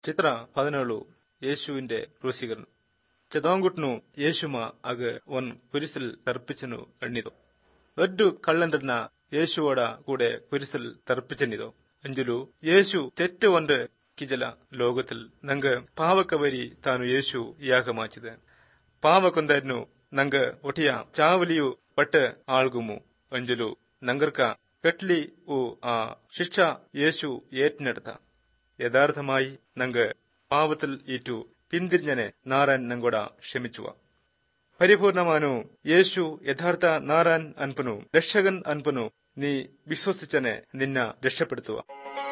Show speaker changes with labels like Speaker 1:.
Speaker 1: ಚಿತ್ರ ಪದಿನೇಳು യേശുവിന്റെ ക്രൂശീകരണം ചെതാങ്കുട്ടനു യേശുമ അഗ് ഒൻ കുരിശിൽ തർപ്പിച്ചനു എണ്ണിതു എഡ്ഡു കള്ളണ്ടന്ന യേശുവോಡ കൂടെ കുരിശിൽ തർപ്പിച്ചനിതോ ಅಂಜಲು ಯೇಸು ತೆಟ್ಟು ಒಂದು ಕಿಜಲ ಲೋಕത്തിൽ ನಂಗ ಪಾವಕವರಿ ತಾನು ಯೇಸು ಯಾಗ ಮಾಚಿದೆ ಪಾವಕೊಂದನ್ನು ನಂಗ ಒಟಿಯ ಚಾವಲಿಯು ಪಟ್ಟ ಆಳ್ಗುಮು ಅಂಜಲು ನಂಗರ್ಕ കെട്ട്ലി ഉ ആ ശിക്ഷ യേശു ഏറ്റിനെടുത്ത യഥാർത്ഥമായി നങ്ക് പാവത്തിൽ ഈറ്റു പിന്തിരിഞ്ഞനെ നാരാൻ നങ്കോട ക്ഷമിച്ചുവ പരിപൂർണമാനു യേശു യഥാർത്ഥ നാരാൻ അൻപനു രക്ഷകൻ അൻപനു നീ വിശ്വസിച്ചനെ നിന്ന രക്ഷപ്പെടുത്തുക